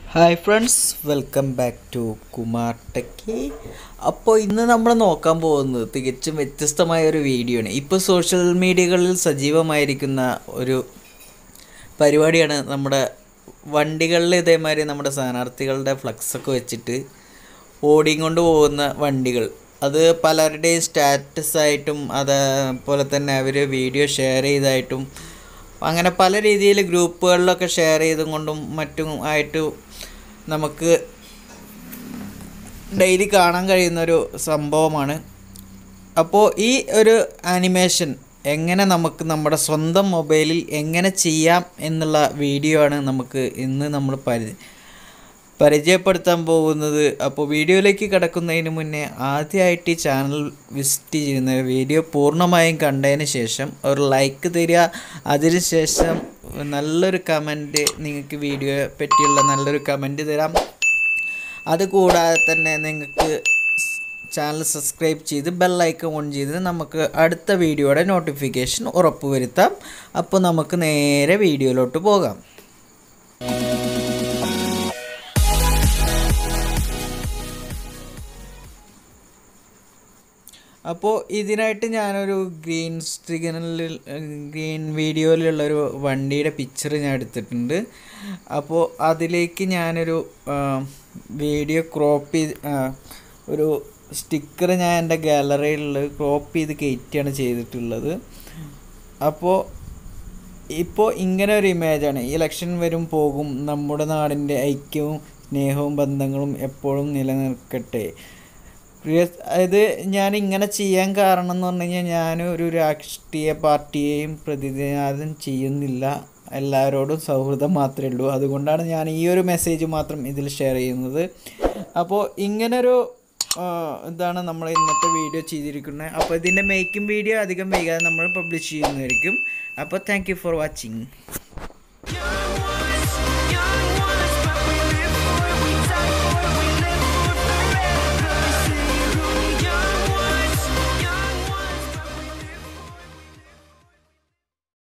Hi friends welcome back to Kumar techie അപ്പോൾ ഇന്ന് നമ്മൾ നോക്കാൻ പോകുന്നത് തികച്ചും വ്യത്യസ്തമായ ഒരു വീഡിയോ ആണ് ഇപ്പോൾ സോഷ്യൽ മീഡിയകളിൽ സജീവമായിരിക്കുന്ന ഒരു പരിപാടിയാണ് നമ്മുടെ വണ്ടികളിൽ ഇതേമാതിരി നമ്മുടെ സ്ഥാനാർത്ഥികളുടെ ഫ്ലക്സൊക്കെ വെച്ചിട്ട് ഓടിക്കൊണ്ട് പോകുന്ന വണ്ടികൾ അത് പലരുടെയും സ്റ്റാറ്റസ് ആയിട്ടും അതേപോലെ തന്നെ അവർ വീഡിയോ ഷെയർ ചെയ്തായിട്ടും അങ്ങനെ പല രീതിയിൽ ഗ്രൂപ്പുകളിലൊക്കെ ഷെയർ ചെയ്തും കൊണ്ടും മറ്റും ആയിട്ട് നമുക്ക് ഡെയിലി കാണാൻ കഴിയുന്ന ഒരു സംഭവമാണ് അപ്പോൾ ഈ ഒരു ആനിമേഷൻ എങ്ങനെ നമുക്ക് നമ്മുടെ സ്വന്തം മൊബൈലിൽ എങ്ങനെ ചെയ്യാം എന്നുള്ള വീഡിയോ ആണ് നമുക്ക് ഇന്ന് നമ്മൾ പരി പരിചയപ്പെടുത്താൻ പോകുന്നത് അപ്പോൾ വീഡിയോയിലേക്ക് കിടക്കുന്നതിന് മുന്നേ ആദ്യമായിട്ട് ഈ ചാനൽ വിസിറ്റ് ചെയ്യുന്ന വീഡിയോ പൂർണ്ണമായും കണ്ടതിന് ശേഷം ഒരു ലൈക്ക് തരിക അതിനുശേഷം നല്ലൊരു കമൻറ്റ് നിങ്ങൾക്ക് വീഡിയോയെ പറ്റിയുള്ള നല്ലൊരു കമൻറ്റ് തരാം അതുകൂടാതെ തന്നെ നിങ്ങൾക്ക് ചാനൽ സബ്സ്ക്രൈബ് ചെയ്ത് ബെല്ലൈക്കൺ ഓൺ ചെയ്ത് നമുക്ക് അടുത്ത വീഡിയോയുടെ നോട്ടിഫിക്കേഷൻ ഉറപ്പുവരുത്താം അപ്പോൾ നമുക്ക് നേരെ വീഡിയോയിലോട്ട് പോകാം അപ്പോൾ ഇതിനായിട്ട് ഞാനൊരു ഗ്രീൻ സ്ട്രിഗനിൽ ഗ്രീൻ വീഡിയോയിലുള്ളൊരു വണ്ടിയുടെ പിക്ചർ ഞാൻ എടുത്തിട്ടുണ്ട് അപ്പോൾ അതിലേക്ക് ഞാനൊരു വീഡിയോ ക്രോപ്പ് ചെയ്ത് ഒരു സ്റ്റിക്കർ ഞാൻ എൻ്റെ ഗാലറിയിൽ ക്രോപ്പ് ചെയ്ത് കയറ്റിയാണ് ചെയ്തിട്ടുള്ളത് അപ്പോൾ ഇപ്പോൾ ഇങ്ങനെ ഒരു ഇമേജാണ് ഇലക്ഷൻ വരും പോകും നമ്മുടെ നാടിൻ്റെ ഐക്യവും സ്നേഹവും ബന്ധങ്ങളും എപ്പോഴും നിലനിൽക്കട്ടെ പ്രിയ അതായത് ഞാൻ ഇങ്ങനെ ചെയ്യാൻ കാരണം എന്ന് പറഞ്ഞു കഴിഞ്ഞാൽ ഞാൻ ഒരു രാഷ്ട്രീയ പാർട്ടിയെയും പ്രതിനിധാനം ചെയ്യുന്നില്ല എല്ലാവരോടും സൗഹൃദം മാത്രമേ ഉള്ളൂ അതുകൊണ്ടാണ് ഞാൻ ഈ ഒരു മെസ്സേജ് മാത്രം ഇതിൽ ഷെയർ ചെയ്യുന്നത് അപ്പോൾ ഇങ്ങനൊരു ഇതാണ് നമ്മൾ ഇന്നത്തെ വീഡിയോ ചെയ്തിരിക്കുന്നത് അപ്പോൾ ഇതിൻ്റെ മേക്കിംഗ് വീഡിയോ അധികം വൈകാതെ നമ്മൾ പബ്ലിഷ് ചെയ്യുന്നതായിരിക്കും അപ്പോൾ thank you for watching Young ones, young ones.